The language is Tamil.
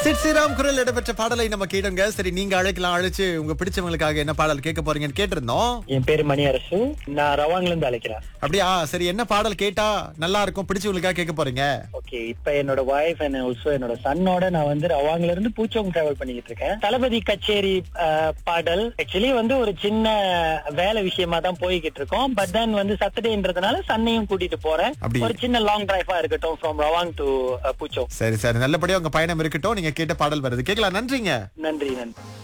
சிட் ஸ்ரீராம் குரல் இடம்பெற்ற பாடலை நம்ம கேட்டோங்க சரி நீங்க அழைக்கலாம் அழைச்சு உங்க பிடிச்சவங்களுக்காக என்ன பாடல் கேட்க போறீங்கன்னு கேட்டிருந்தோம் என் பேரு மணியரசு நான் ரவாங்ல இருந்து அழைக்கிறேன் அப்படியா சரி என்ன பாடல் கேட்டா நல்லா இருக்கும் பிடிச்சவங்களுக்காக கேட்க போறீங்க ஓகே இப்ப என்னோட ஒய்ஃப் அண்ட் ஆல்சோ என்னோட சன்னோட நான் வந்து ரவாங்ல இருந்து பூச்சோங் டிராவல் பண்ணிட்டு இருக்கேன் தளபதி கச்சேரி அஹ், பாடல் ஆக்சுவலி வந்து ஒரு சின்ன வேலை விஷயமா தான் போய்கிட்டு இருக்கோம் பட் தென் வந்து சட்டர்டேன்றதுனால சன்னையும் கூட்டிட்டு போறேன் அப்படி. ஒரு சின்ன லாங் டிரைவா இருக்கட்டும் ஃப்ரம் ரவாங் டு பூச்சோங் சரி சரி நல்லபடியா உங்க பயணம் இருக்கட்டும் நீங்க கேட்ட பாடல் வருது கேட்கலாம் நன்றிங்க நன்றி நன்றி